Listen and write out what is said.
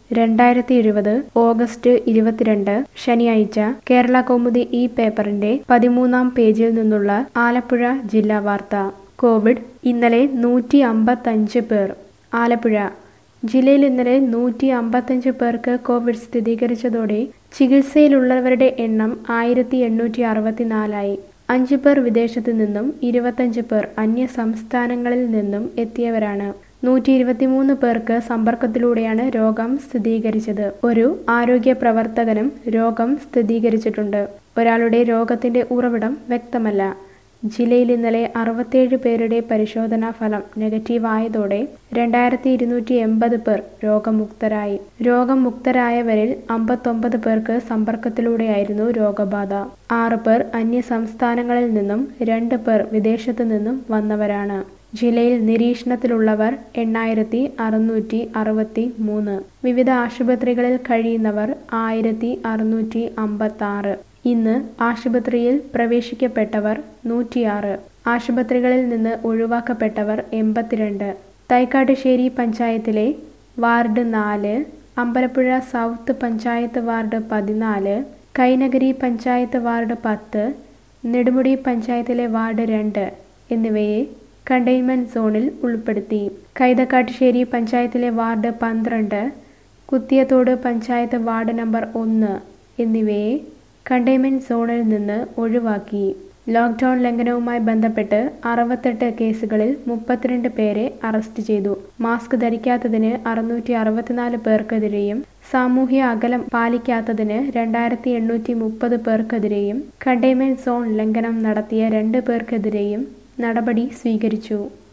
രണ്ടായിരത്തി ഇരുപത് ഓഗസ്റ്റ് ഇരുപത്തിരണ്ട് ശനിയാഴ്ച കേരള കൗമുദി ഈ പേപ്പറിന്റെ പതിമൂന്നാം പേജിൽ നിന്നുള്ള ആലപ്പുഴ ജില്ലാ വാർത്ത കോവിഡ് ഇന്നലെ നൂറ്റി അമ്പത്തഞ്ച് പേർ ആലപ്പുഴ ജില്ലയിൽ ഇന്നലെ നൂറ്റി അമ്പത്തഞ്ച് പേർക്ക് കോവിഡ് സ്ഥിരീകരിച്ചതോടെ ചികിത്സയിലുള്ളവരുടെ എണ്ണം ആയിരത്തി എണ്ണൂറ്റി അറുപത്തിനാലായി അഞ്ച് പേർ വിദേശത്തു നിന്നും ഇരുപത്തഞ്ച് പേർ അന്യ സംസ്ഥാനങ്ങളിൽ നിന്നും എത്തിയവരാണ് നൂറ്റി ഇരുപത്തിമൂന്ന് പേർക്ക് സമ്പർക്കത്തിലൂടെയാണ് രോഗം സ്ഥിരീകരിച്ചത് ഒരു ആരോഗ്യ പ്രവർത്തകനും രോഗം സ്ഥിരീകരിച്ചിട്ടുണ്ട് ഒരാളുടെ രോഗത്തിന്റെ ഉറവിടം വ്യക്തമല്ല ജില്ലയിൽ ഇന്നലെ അറുപത്തേഴ് പേരുടെ പരിശോധനാ ഫലം നെഗറ്റീവ് ആയതോടെ രണ്ടായിരത്തി ഇരുന്നൂറ്റി എൺപത് പേർ രോഗമുക്തരായി രോഗം മുക്തരായവരിൽ അമ്പത്തൊമ്പത് പേർക്ക് സമ്പർക്കത്തിലൂടെയായിരുന്നു രോഗബാധ ആറ് പേർ അന്യ സംസ്ഥാനങ്ങളിൽ നിന്നും രണ്ട് പേർ വിദേശത്തു നിന്നും വന്നവരാണ് ജില്ലയിൽ നിരീക്ഷണത്തിലുള്ളവർ എണ്ണായിരത്തി അറുന്നൂറ്റി അറുപത്തി മൂന്ന് വിവിധ ആശുപത്രികളിൽ കഴിയുന്നവർ ആയിരത്തി അറുന്നൂറ്റി അമ്പത്തി ആറ് ഇന്ന് ആശുപത്രിയിൽ പ്രവേശിക്കപ്പെട്ടവർ നൂറ്റിയാറ് ആശുപത്രികളിൽ നിന്ന് ഒഴിവാക്കപ്പെട്ടവർ എൺപത്തിരണ്ട് തൈക്കാട്ടുശ്ശേരി പഞ്ചായത്തിലെ വാർഡ് നാല് അമ്പലപ്പുഴ സൗത്ത് പഞ്ചായത്ത് വാർഡ് പതിനാല് കൈനഗരി പഞ്ചായത്ത് വാർഡ് പത്ത് നെടുമുടി പഞ്ചായത്തിലെ വാർഡ് രണ്ട് എന്നിവയെ കണ്ടെയ്ൻമെന്റ് സോണിൽ ഉൾപ്പെടുത്തി കൈതക്കാട്ടുശ്ശേരി പഞ്ചായത്തിലെ വാർഡ് പന്ത്രണ്ട് കുത്തിയത്തോട് പഞ്ചായത്ത് വാർഡ് നമ്പർ ഒന്ന് എന്നിവയെ കണ്ടെയ്ൻമെന്റ് സോണിൽ നിന്ന് ഒഴിവാക്കി ലോക്ക്ഡൌൺ ലംഘനവുമായി ബന്ധപ്പെട്ട് അറുപത്തെട്ട് കേസുകളിൽ മുപ്പത്തിരണ്ട് പേരെ അറസ്റ്റ് ചെയ്തു മാസ്ക് ധരിക്കാത്തതിന് അറുന്നൂറ്റി അറുപത്തിനാല് പേർക്കെതിരെയും സാമൂഹ്യ അകലം പാലിക്കാത്തതിന് രണ്ടായിരത്തി എണ്ണൂറ്റി മുപ്പത് പേർക്കെതിരെയും കണ്ടെയ്ൻമെന്റ് സോൺ ലംഘനം നടത്തിയ രണ്ട് പേർക്കെതിരെയും നടപടി സ്വീകരിച്ചു